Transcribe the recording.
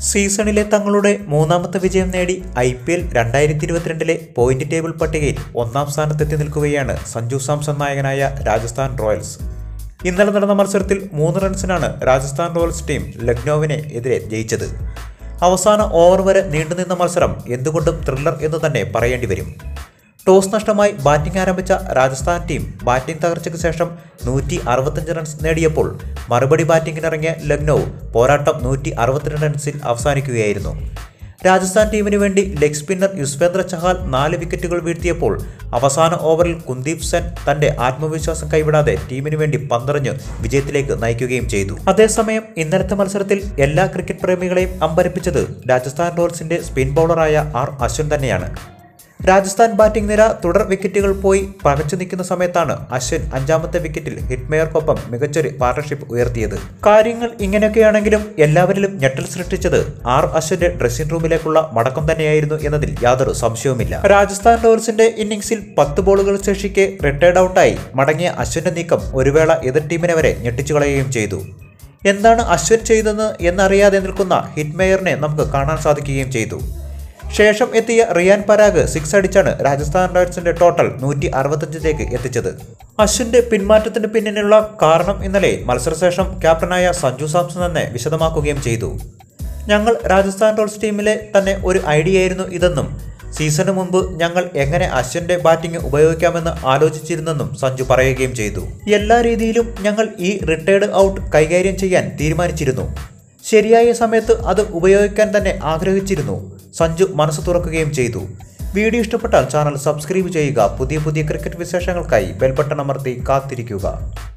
സീസണിലെ തങ്ങളുടെ മൂന്നാമത്തെ വിജയം നേടി ഐ പി എൽ രണ്ടായിരത്തി ഇരുപത്തിരണ്ടിലെ പോയിന്റ് ടേബിൾ പട്ടികയിൽ ഒന്നാം സ്ഥാനത്തെത്തി നിൽക്കുകയാണ് സഞ്ജു സാംസൺ നായകനായ രാജസ്ഥാൻ റോയൽസ് ഇന്നലെ നടന്ന മത്സരത്തിൽ മൂന്ന് റൺസിനാണ് രാജസ്ഥാൻ റോയൽസ് ടീം ലക്നൌവിനെ എതിരെ ജയിച്ചത് അവസാന ഓവർ വരെ നീണ്ടുനിന്ന മത്സരം എന്തുകൊണ്ടും ത്രില്ലർ എന്ന് തന്നെ പറയേണ്ടി വരും ടോസ് നഷ്ടമായി ബാറ്റിംഗ് ആരംഭിച്ച രാജസ്ഥാൻ ടീം ബാറ്റിംഗ് തകർച്ചയ്ക്ക് ശേഷം നൂറ്റി അറുപത്തഞ്ച് റൺസ് നേടിയപ്പോൾ മറുപടി ബാറ്റിംഗിനിറങ്ങിയ ലക്നൗ പോരാട്ടം നൂറ്റി അറുപത്തിരണ്ട് റൺസിൽ അവസാനിക്കുകയായിരുന്നു രാജസ്ഥാൻ ടീമിന് വേണ്ടി ലെഗ് സ്പിന്നർ യുസ്വേന്ദ്ര ചഹാൽ നാല് വിക്കറ്റുകൾ വീഴ്ത്തിയപ്പോൾ അവസാന ഓവറിൽ കുന്ദീപ് സെൻ തന്റെ ആത്മവിശ്വാസം കൈവിടാതെ ടീമിന് വേണ്ടി പന്തറിഞ്ഞ് വിജയത്തിലേക്ക് നയിക്കുകയും ചെയ്തു അതേസമയം ഇന്നലത്തെ മത്സരത്തിൽ എല്ലാ ക്രിക്കറ്റ് പ്രേമികളെയും അമ്പരപ്പിച്ചത് രാജസ്ഥാൻ റോയൽസിന്റെ സ്പിൻ ബൗളറായ ആർ അശ്വിൻ തന്നെയാണ് രാജസ്ഥാൻ ബാറ്റിംഗ് നിര തുടർ വിക്കറ്റുകൾ പോയി പകച്ചു നിൽക്കുന്ന സമയത്താണ് അശ്വിൻ അഞ്ചാമത്തെ വിക്കറ്റിൽ ഹിറ്റ്മേയർക്കൊപ്പം മികച്ചൊരു പാർട്ണർഷിപ്പ് ഉയർത്തിയത് കാര്യങ്ങൾ ഇങ്ങനെയൊക്കെയാണെങ്കിലും എല്ലാവരിലും ഞെട്ടൽ സൃഷ്ടിച്ചത് ആർ അശ്വിന്റെ ഡ്രസ്സിംഗ് റൂമിലേക്കുള്ള മടക്കം തന്നെയായിരുന്നു എന്നതിൽ യാതൊരു സംശയവുമില്ല രാജസ്ഥാൻ റോയൽസിന്റെ ഇന്നിംഗ്സിൽ പത്ത് ബോളുകൾ ശേഷിക്കെ റിട്ടയർഡ് ഔട്ടായി മടങ്ങിയ അശ്വിന്റെ നീക്കം ഒരു വേള എതിർ ടീമിനെ വരെ ഞെട്ടിച്ചു കളയുകയും ചെയ്തു എന്താണ് അശ്വിൻ ചെയ്തതെന്ന് എന്നറിയാതെ നിൽക്കുന്ന ഹിറ്റ്മേയറിനെ നമുക്ക് കാണാൻ സാധിക്കുകയും ചെയ്തു ശേഷം എത്തിയ റിയാൻ പരാഗ് സിക്സ് അടിച്ചാണ് രാജസ്ഥാൻ റോയൽസിന്റെ ടോട്ടൽ നൂറ്റി അറുപത്തഞ്ചിലേക്ക് എത്തിച്ചത് അശ്വിന്റെ പിന്മാറ്റത്തിന് പിന്നിലുള്ള കാരണം ഇന്നലെ മത്സരശേഷം ക്യാപ്റ്റനായ സഞ്ജു സാംസൺ തന്നെ വിശദമാക്കുകയും ചെയ്തു ഞങ്ങൾ രാജസ്ഥാൻ റോയൽസ് ടീമിലെ തന്നെ ഒരു ഐഡിയയായിരുന്നു ഇതെന്നും സീസണിന് മുമ്പ് ഞങ്ങൾ എങ്ങനെ അശ്വിന്റെ ബാറ്റിംഗ് ഉപയോഗിക്കാമെന്ന് ആലോചിച്ചിരുന്നെന്നും സഞ്ജു പറയുകയും ചെയ്തു എല്ലാ രീതിയിലും ഞങ്ങൾ ഈ റിട്ടയർഡ് ഔട്ട് കൈകാര്യം ചെയ്യാൻ തീരുമാനിച്ചിരുന്നു ശരിയായ സമയത്ത് അത് ഉപയോഗിക്കാൻ തന്നെ ആഗ്രഹിച്ചിരുന്നു സഞ്ജു മനസ്സ് തുറക്കുകയും ചെയ്തു വീഡിയോ ഇഷ്ടപ്പെട്ടാൽ ചാനൽ സബ്സ്ക്രൈബ് ചെയ്യുക പുതിയ പുതിയ ക്രിക്കറ്റ് വിശേഷങ്ങൾക്കായി ബെൽബട്ടൺ അമർത്തി കാത്തിരിക്കുക